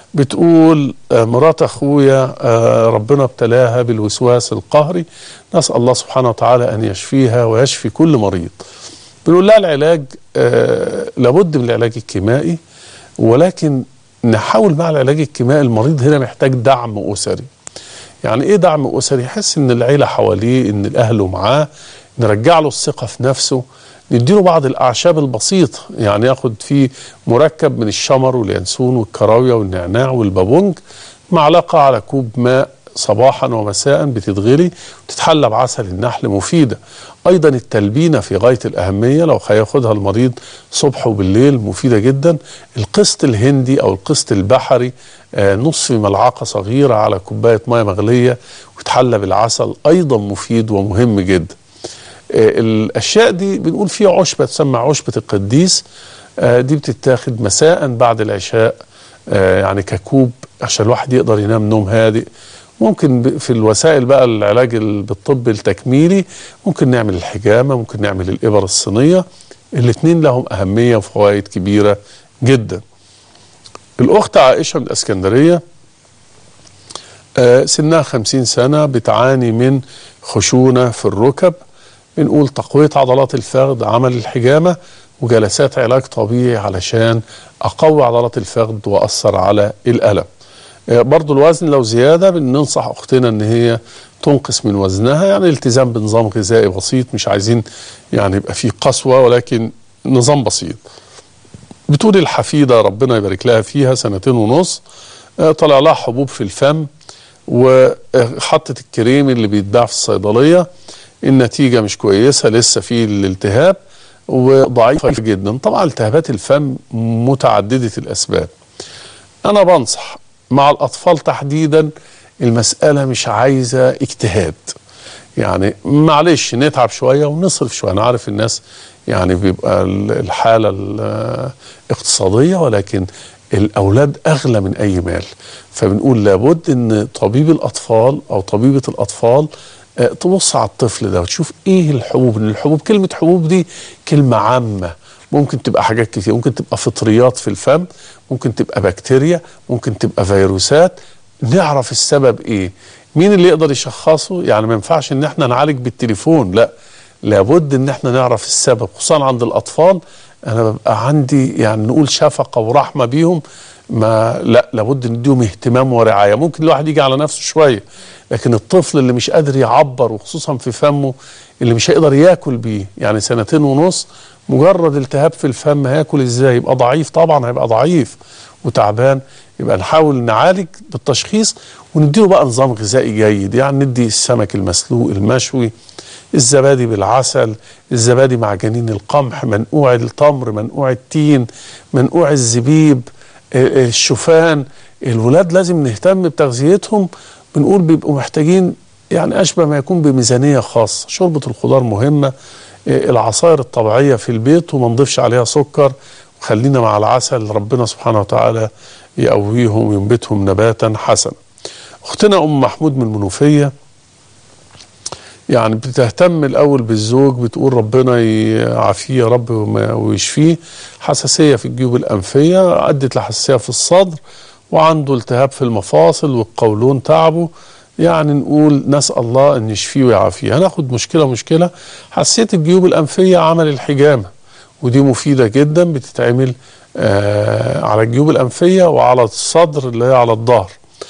Speaker 2: بتقول آه، مرات اخويا آه، ربنا ابتلاها بالوسواس القهري نسال الله سبحانه وتعالى ان يشفيها ويشفي كل مريض بنقول لها العلاج آه، لابد من العلاج الكيمائي ولكن نحاول مع العلاج الكيمائي المريض هنا محتاج دعم اسري يعني ايه دعم اسري يحس ان العيله حواليه ان الاهل معاه نرجع له الثقه في نفسه نديله بعض الاعشاب البسيطه يعني ياخد فيه مركب من الشمر واليانسون والكراويه والنعناع والبابونج معلقه على كوب ماء صباحا ومساء بتتغلي وتتحلى بعسل النحل مفيده ايضا التلبينه في غايه الاهميه لو هياخدها المريض صبح وبالليل مفيده جدا القسط الهندي او القسط البحري آه، نصف ملعقه صغيره على كوبايه ميه مغليه وتحلى بالعسل ايضا مفيد ومهم جدا آه، الاشياء دي بنقول فيها عشبه تسمى عشبه القديس آه، دي بتتاخد مساء بعد العشاء آه، يعني ككوب عشان الواحد يقدر ينام نوم هادئ ممكن ب- في الوسائل بقى العلاج ال- بالطب التكميلي ممكن نعمل الحجامه ممكن نعمل الابر الصينيه الاثنين لهم اهميه وفوائد كبيره جدا الاخت عائشه من الاسكندريه آه، سنها خمسين سنة بتعاني من خشونة في الركب بنقول تقوية عضلات الفخذ عمل الحجامة وجلسات علاج طبيعي علشان أقوي عضلات الفخذ وأثر على الألم آه، برضو الوزن لو زيادة بننصح أختنا أن هي تنقص من وزنها يعني التزام بنظام غذائي بسيط مش عايزين يعني يبقى فيه قسوة ولكن نظام بسيط بتقول الحفيدة ربنا يبارك لها فيها سنتين ونص آه، طلع لها حبوب في الفم وحطت الكريم اللي بيتباع في الصيدلية النتيجة مش كويسة لسه في الالتهاب وضعيفة جدا طبعا التهابات الفم متعددة الأسباب أنا بنصح مع الأطفال تحديدا المسألة مش عايزة اجتهاد يعني معلش نتعب شويه ونصرف شويه انا عارف الناس يعني بيبقى ال- الحاله الاقتصاديه ولكن الاولاد اغلى من اي مال فبنقول لابد ان طبيب الاطفال او طبيبه الاطفال آه، تبص على الطفل ده وتشوف ايه الحبوب ان الحبوب كلمه حبوب دي كلمه عامه ممكن تبقى حاجات كتير ممكن تبقى فطريات في الفم ممكن تبقى بكتيريا ممكن تبقى فيروسات نعرف السبب ايه مين اللي يقدر يشخصه يعني ما ينفعش ان احنا نعالج بالتليفون لا لابد ان احنا نعرف السبب خصوصا عند الاطفال انا ببقى عندي يعني نقول شفقه ورحمه بيهم ما لا لابد نديهم اهتمام ورعايه ممكن الواحد يجي على نفسه شويه لكن الطفل اللي مش قادر يعبر وخصوصا في فمه اللي مش هيقدر ياكل بيه يعني سنتين ونص مجرد التهاب في الفم هياكل ازاي يبقى ضعيف طبعا هيبقى ضعيف وتعبان يبقى نحاول نعالج بالتشخيص ونديله بقى نظام غذائي جيد يعني ندي السمك المسلوق المشوي الزبادي بالعسل الزبادي مع جنين القمح منقوع التمر منقوع التين منقوع الزبيب آه، آه، الشوفان الولاد لازم نهتم بتغذيتهم بنقول بيبقوا محتاجين يعني اشبه ما يكون بميزانيه خاصه شوربه الخضار مهمه آه، العصائر الطبيعيه في البيت وما نضيفش عليها سكر وخلينا مع العسل ربنا سبحانه وتعالى يقويهم وينبتهم نباتا حسنا اختنا ام محمود من المنوفيه يعني بتهتم الاول بالزوج بتقول ربنا يعافيه يا رب وما- ويشفيه حساسيه في الجيوب الانفيه ادت لحساسيه في الصدر وعنده التهاب في المفاصل والقولون تعبه يعني نقول نسال الله ان يشفيه ويعافيه هناخد مشكله مشكله حساسيه الجيوب الانفيه عمل الحجامه ودي مفيده جدا بتتعمل آه على الجيوب الانفيه وعلى الصدر اللي هي على الظهر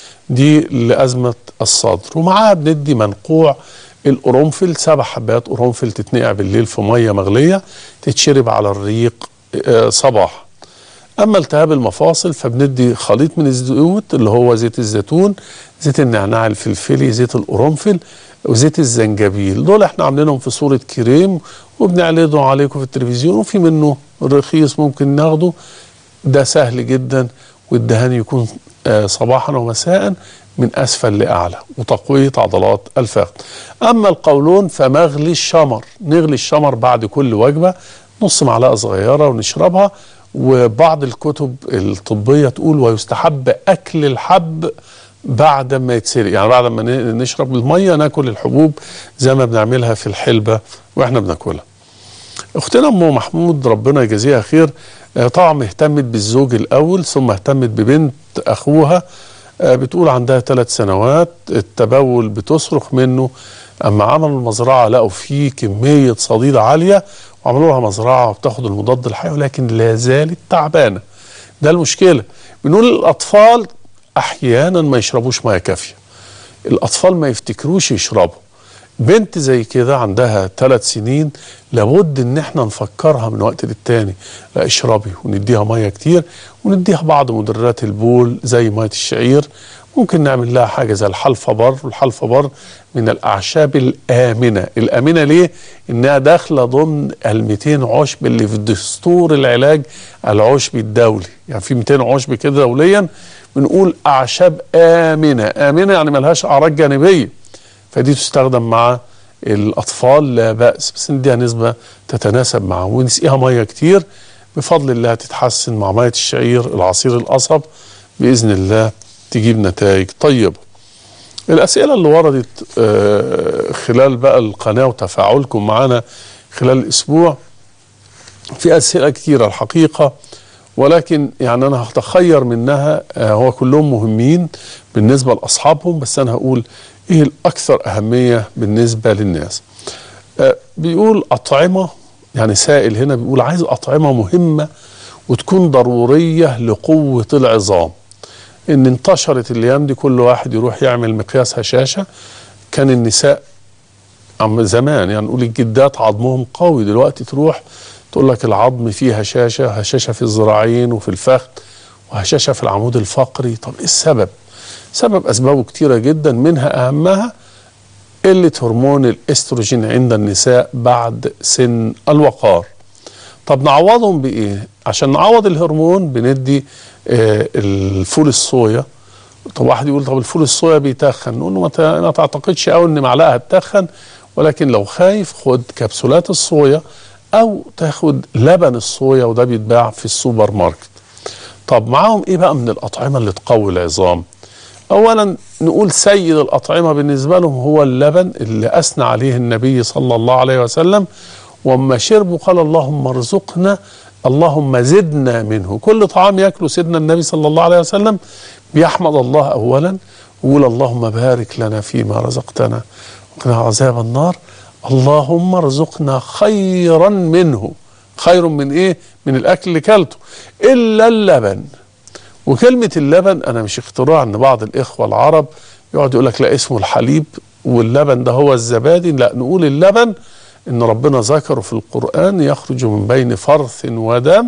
Speaker 2: دي لأزمة الصدر ومعاها بندي منقوع القرنفل سبع حبات قرنفل تتنقع بالليل في مية مغلية تتشرب على الريق آه، صباح أما التهاب المفاصل فبندي خليط من الزيوت اللي هو زيت الزيتون زيت النعناع الفلفلي زيت القرنفل وزيت الزنجبيل دول احنا عاملينهم في صورة كريم وبنعرضهم عليكم في التلفزيون وفي منه رخيص ممكن ناخده ده سهل جدا والدهان يكون آه، صباحا ومساء من اسفل لاعلى وتقويه عضلات الفخذ. اما القولون فمغلي الشمر، نغلي الشمر بعد كل وجبه نص معلقه صغيره ونشربها وبعض الكتب الطبيه تقول ويستحب اكل الحب بعد ما يتسرق يعني بعد ما ن- نشرب الميه ناكل الحبوب زي ما بنعملها في الحلبه واحنا بناكلها. اختنا ام محمود ربنا يجازيها خير آه، طبعا اهتمت بالزوج الاول ثم اهتمت ببنت اخوها آه، بتقول عندها ثلاث سنوات التبول بتصرخ منه اما عملوا المزرعه لقوا فيه كميه صديد عاليه وعملوا لها مزرعه وبتاخد المضاد الحيوي لكن لا زالت تعبانه ده المشكله بنقول الاطفال احيانا ما يشربوش ميه كافيه الاطفال ما يفتكروش يشربوا بنت زي كده عندها ثلاث سنين لابد ان احنا نفكرها من وقت للتاني لا اشربي ونديها ميه كتير ونديها بعض مدرات البول زي ميه الشعير ممكن نعمل لها حاجه زي الحلفبر والحلفبر من الاعشاب الامنه الامنه ليه انها داخله ضمن ال 200 عشب اللي في دستور العلاج العشبي الدولي يعني في 200 عشب كده دوليا بنقول اعشاب امنه امنه يعني ملهاش اعراض جانبيه فدي تستخدم مع الاطفال لا باس بس نديها نسبه تتناسب معه ونسقيها ميه كتير بفضل الله تتحسن مع ميه الشعير العصير القصب باذن الله تجيب نتائج طيبه الاسئله اللي وردت آه، خلال بقى القناه وتفاعلكم معنا خلال الاسبوع في اسئله كتيره الحقيقه ولكن يعني انا هتخير منها آه، هو كلهم مهمين بالنسبه لاصحابهم بس انا هقول ايه الاكثر اهميه بالنسبه للناس آه، بيقول اطعمه يعني سائل هنا بيقول عايز اطعمه مهمه وتكون ضروريه لقوه العظام ان انتشرت الايام دي كل واحد يروح يعمل مقياس هشاشه كان النساء عم زمان يعني نقول الجدات عظمهم قوي دلوقتي تروح تقول لك العظم فيه هشاشه هشاشه في الذراعين وفي الفخذ وهشاشه في العمود الفقري طب ايه السبب سبب اسبابه كتيره جدا منها اهمها قله هرمون الاستروجين عند النساء بعد سن الوقار طب نعوضهم بايه عشان نعوض الهرمون بندي آه الفول الصويا طب واحد يقول طب الفول الصويا بيتخن نقول له ما ت- ما تعتقدش قوي ان معلقه هتتخن ولكن لو خايف خد كبسولات الصويا او تاخد لبن الصويا وده بيتباع في السوبر ماركت طب معاهم ايه بقى من الاطعمه اللي تقوي العظام اولا نقول سيد الاطعمه بالنسبه لهم هو اللبن اللي اثنى عليه النبي صلى الله عليه وسلم واما شربوا قال اللهم ارزقنا اللهم زدنا منه كل طعام ياكله سيدنا النبي صلى الله عليه وسلم بيحمد الله اولا ويقول اللهم بارك لنا فيما رزقتنا وقنا عذاب النار اللهم ارزقنا خيرا منه خير من ايه من الاكل اللي كلته الا اللبن وكلمة اللبن أنا مش اختراع إن بعض الإخوة العرب يقعد يقول لك لا اسمه الحليب واللبن ده هو الزبادي لا نقول اللبن إن ربنا ذكره في القرآن يخرج من بين فرث ودم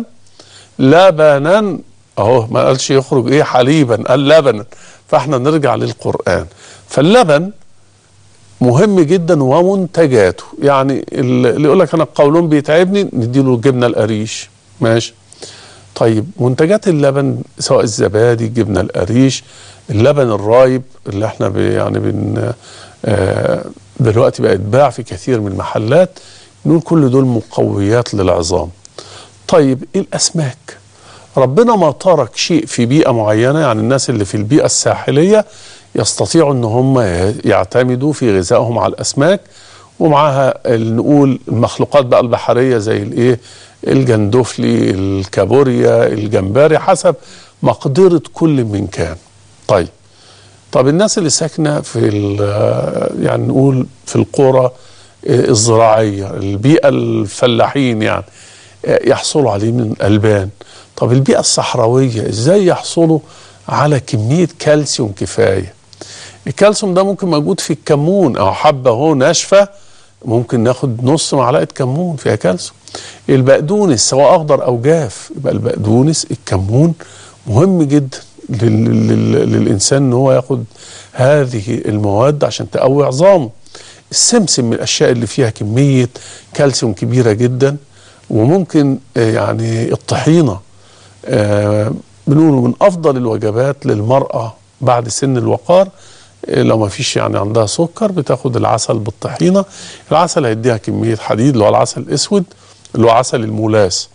Speaker 2: لبنا أهو ما قالش يخرج إيه حليبا قال لبنا فإحنا نرجع للقرآن فاللبن مهم جدا ومنتجاته يعني اللي يقول لك أنا القولون بيتعبني نديله الجبنة القريش ماشي طيب منتجات اللبن سواء الزبادي الجبنه القريش اللبن الرايب اللي احنا بي يعني بن آه دلوقتي بقى يتباع في كثير من المحلات نقول كل دول مقويات للعظام طيب ايه الاسماك ربنا ما ترك شيء في بيئه معينه يعني الناس اللي في البيئه الساحليه يستطيعوا ان هم يعتمدوا في غذائهم على الاسماك ومعاها نقول المخلوقات بقى البحريه زي الايه الجندفلي الكابوريا الجمبري حسب مقدرة كل من كان طيب طب الناس اللي ساكنة في يعني نقول في القرى الزراعية البيئة الفلاحين يعني يحصلوا عليه من ألبان طب البيئة الصحراوية ازاي يحصلوا على كمية كالسيوم كفاية الكالسيوم ده ممكن موجود في الكمون او حبة اهو ناشفة ممكن ناخد نص معلقة كمون فيها كالسيوم البقدونس سواء اخضر او جاف يبقى البقدونس الكمون مهم جدا لل... لل... للانسان ان هو ياخد هذه المواد عشان تقوي عظامه السمسم من الاشياء اللي فيها كميه كالسيوم كبيره جدا وممكن يعني الطحينه آه بنقول من افضل الوجبات للمراه بعد سن الوقار لو ما فيش يعني عندها سكر بتاخد العسل بالطحينه العسل هيديها كميه حديد اللي هو العسل الاسود اللي هو عسل المولاس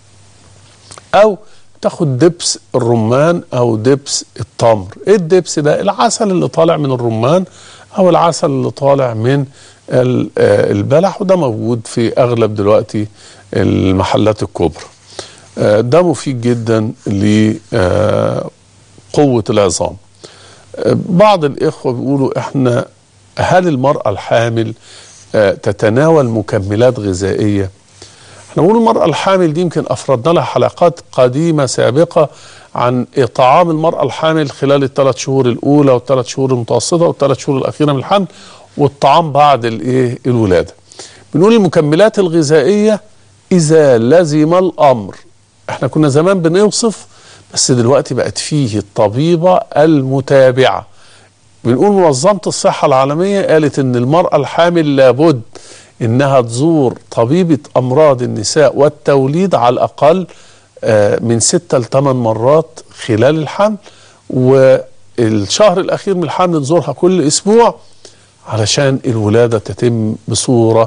Speaker 2: او تاخد دبس الرمان او دبس التمر ايه الدبس ده العسل اللي طالع من الرمان او العسل اللي طالع من البلح وده موجود في اغلب دلوقتي المحلات الكبرى ده مفيد جدا لقوة العظام بعض الإخوة بيقولوا إحنا هل المرأة الحامل تتناول مكملات غذائية احنا بنقول المرأة الحامل دي يمكن أفردنا لها حلقات قديمة سابقة عن طعام المرأة الحامل خلال الثلاث شهور الأولى والثلاث شهور المتوسطة والثلاث شهور الأخيرة من الحمل والطعام بعد الإيه الولادة بنقول المكملات الغذائية إذا لزم الأمر احنا كنا زمان بنوصف بس دلوقتي بقت فيه الطبيبة المتابعة بنقول منظمة الصحة العالمية قالت ان المرأة الحامل لابد انها تزور طبيبة امراض النساء والتوليد على الاقل من ستة لثمان مرات خلال الحمل والشهر الاخير من الحمل تزورها كل اسبوع علشان الولادة تتم بصورة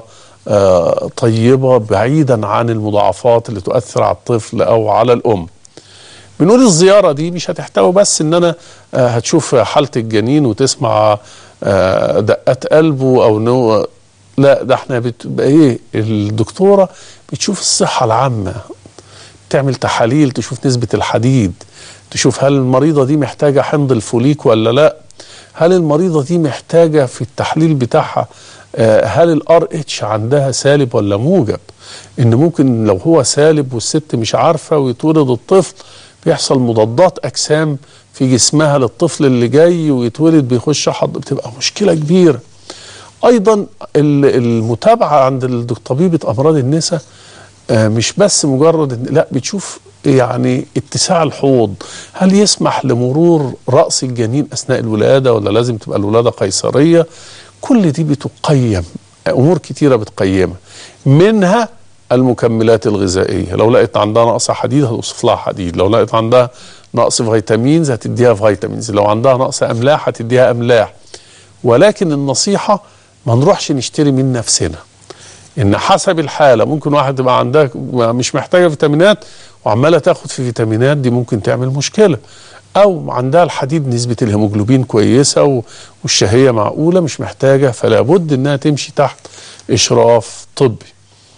Speaker 2: طيبة بعيدا عن المضاعفات اللي تؤثر على الطفل او على الام بنقول الزياره دي مش هتحتوي بس ان انا هتشوف حاله الجنين وتسمع دقات قلبه او نوع لا ده احنا بتبقى ايه الدكتوره بتشوف الصحه العامه تعمل تحاليل تشوف نسبه الحديد تشوف هل المريضه دي محتاجه حمض الفوليك ولا لا هل المريضه دي محتاجه في التحليل بتاعها هل الار اتش عندها سالب ولا موجب ان ممكن لو هو سالب والست مش عارفه ويتولد الطفل بيحصل مضادات اجسام في جسمها للطفل اللي جاي ويتولد بيخش حض بتبقى مشكله كبيره ايضا المتابعه عند طبيبه امراض النساء مش بس مجرد لا بتشوف يعني اتساع الحوض هل يسمح لمرور راس الجنين اثناء الولاده ولا لازم تبقى الولاده قيصريه كل دي بتقيم امور كتيره بتقيمها منها المكملات الغذائيه لو لقيت عندها نقص حديد هتوصف لها حديد لو لقيت عندها نقص فيتامينز هتديها فيتامينز لو عندها نقص املاح هتديها املاح ولكن النصيحه ما نروحش نشتري من نفسنا ان حسب الحاله ممكن واحد تبقى عندها مش محتاجه فيتامينات وعماله تاخد في فيتامينات دي ممكن تعمل مشكله او عندها الحديد نسبه الهيموجلوبين كويسه و- والشهيه معقوله مش محتاجه فلا بد انها تمشي تحت اشراف طبي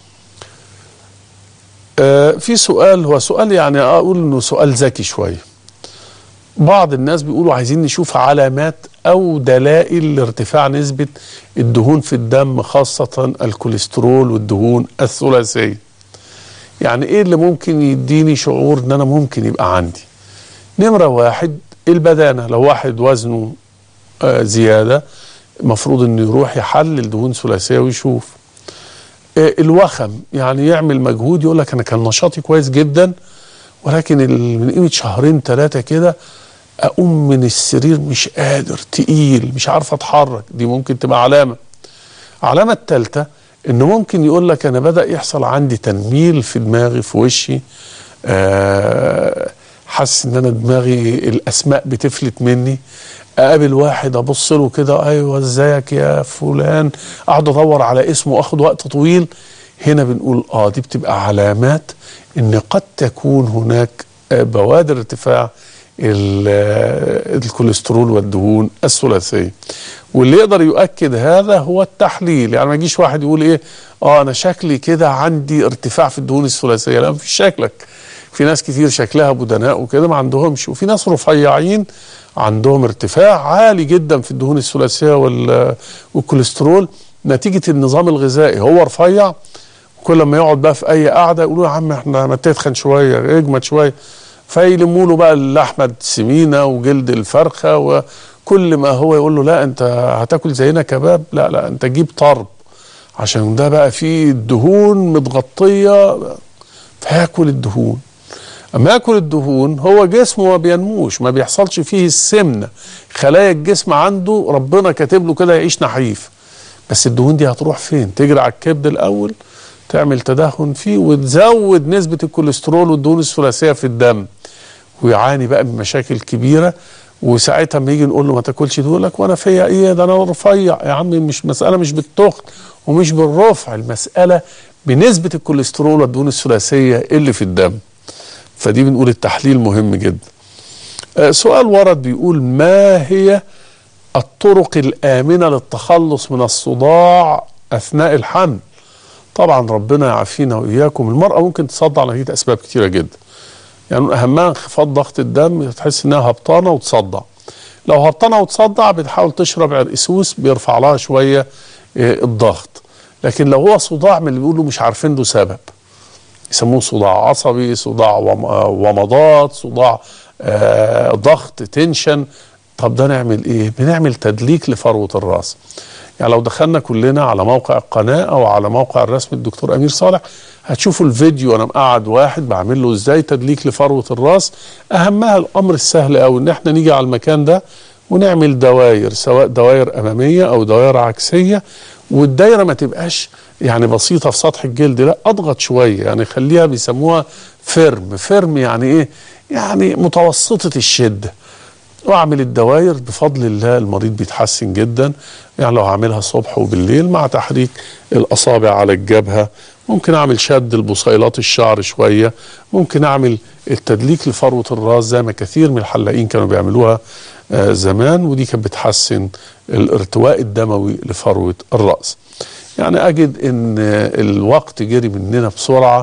Speaker 2: آه في سؤال هو سؤال يعني اقول انه سؤال ذكي شويه بعض الناس بيقولوا عايزين نشوف علامات او دلائل لارتفاع نسبه الدهون في الدم خاصه الكوليسترول والدهون الثلاثيه يعني ايه اللي ممكن يديني شعور ان انا ممكن يبقى عندي نمرة واحد البدانة لو واحد وزنه آه زيادة المفروض انه يروح يحلل دهون ثلاثية ويشوف آه الوخم يعني يعمل مجهود يقول لك انا كان نشاطي كويس جدا ولكن ال- من قيمة شهرين ثلاثة كده اقوم من السرير مش قادر تقيل مش عارف اتحرك دي ممكن تبقى علامة العلامة الثالثة انه ممكن يقول لك انا بدأ يحصل عندي تنميل في دماغي في وشي آه حاسس ان انا دماغي الاسماء بتفلت مني اقابل واحد ابص له كده ايوه ازيك يا فلان اقعد ادور على اسمه واخد وقت طويل هنا بنقول اه دي بتبقى علامات ان قد تكون هناك آه، بوادر ارتفاع ال- آه، الكوليسترول والدهون الثلاثيه واللي يقدر يؤكد هذا هو التحليل يعني ما يجيش واحد يقول ايه اه انا شكلي كده عندي ارتفاع في الدهون الثلاثيه لا مفيش شكلك في ناس كتير شكلها بدناء وكده ما عندهمش وفي ناس رفيعين عندهم ارتفاع عالي جدا في الدهون الثلاثيه وال- والكوليسترول نتيجه النظام الغذائي هو رفيع كل ما يقعد بقى في اي قعده يقولوا يا عم احنا ما تتخن شويه اجمد شويه فيلموا له بقى اللحمه السمينه وجلد الفرخه وكل ما هو يقول له لا انت هتاكل زينا كباب لا لا انت جيب طرب عشان ده بقى فيه الدهون متغطيه فياكل الدهون اما ياكل الدهون هو جسمه ما بينموش ما بيحصلش فيه السمنه خلايا الجسم عنده ربنا كاتب له كده يعيش نحيف بس الدهون دي هتروح فين تجري على الكبد الاول تعمل تدهن فيه وتزود نسبه الكوليسترول والدهون الثلاثيه في الدم ويعاني بقى من مشاكل كبيره وساعتها لما يجي نقول له ما تاكلش دول لك وانا فيا ايه ده انا رفيع يا عم مش مساله مش بالتخن ومش بالرفع المساله بنسبه الكوليسترول والدهون الثلاثيه اللي في الدم فدي بنقول التحليل مهم جدا آه، سؤال ورد بيقول ما هي الطرق الآمنة للتخلص من الصداع أثناء الحمل طبعا ربنا يعافينا وإياكم المرأة ممكن تصدع نتيجة أسباب كتيرة جدا يعني أهمها انخفاض ضغط الدم تحس إنها هبطانة وتصدع لو هبطانة وتصدع بتحاول تشرب عرقسوس بيرفع لها شوية آه، الضغط لكن لو هو صداع من اللي بيقولوا مش عارفين له سبب يسموه صداع عصبي صداع وم- آه، ومضات صداع آه، ضغط تنشن طب ده نعمل ايه بنعمل تدليك لفروة الراس يعني لو دخلنا كلنا على موقع القناة او على موقع الرسمي الدكتور امير صالح هتشوفوا الفيديو انا مقعد واحد بعمل له ازاي تدليك لفروة الراس اهمها الامر السهل او ان احنا نيجي على المكان ده ونعمل دواير سواء دواير امامية او دواير عكسية والدايرة ما تبقاش يعني بسيطة في سطح الجلد لا اضغط شوية يعني خليها بيسموها فيرم فيرم يعني ايه يعني متوسطة الشدة واعمل الدوائر بفضل الله المريض بيتحسن جدا يعني لو هعملها الصبح وبالليل مع تحريك الاصابع على الجبهه ممكن اعمل شد البصيلات الشعر شويه ممكن اعمل التدليك لفروه الراس زي ما كثير من الحلاقين كانوا بيعملوها آه زمان ودي كانت بتحسن الارتواء الدموي لفروه الراس يعني اجد ان آه، الوقت جري مننا بسرعه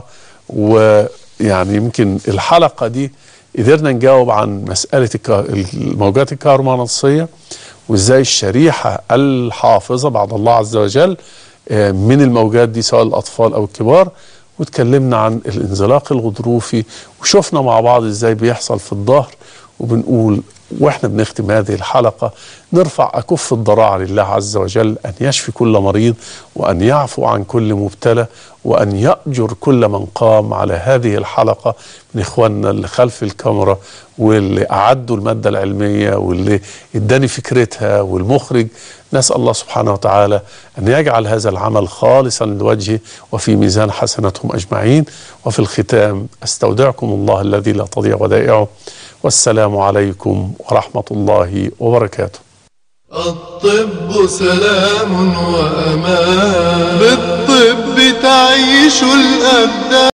Speaker 2: ويعني يمكن الحلقه دي قدرنا نجاوب عن مسألة الك- الموجات الكهرومغناطيسية وازاي الشريحة الحافظة بعد الله عز وجل آه، من الموجات دي سواء الأطفال أو الكبار واتكلمنا عن الانزلاق الغضروفي وشفنا مع بعض ازاي بيحصل في الظهر وبنقول واحنا بنختم هذه الحلقة نرفع أكف الضراعة لله عز وجل أن يشفي كل مريض وأن يعفو عن كل مبتلى وأن يأجر كل من قام على هذه الحلقة من إخواننا اللي خلف الكاميرا واللي أعدوا المادة العلمية واللي اداني فكرتها والمخرج نسأل الله سبحانه وتعالى أن يجعل هذا العمل خالصا لوجهه وفي ميزان حسناتهم أجمعين وفي الختام أستودعكم الله الذي لا تضيع ودائعه والسلام عليكم ورحمة الله وبركاته
Speaker 1: الطب سلام وأمان بالطب تعيش الأبدان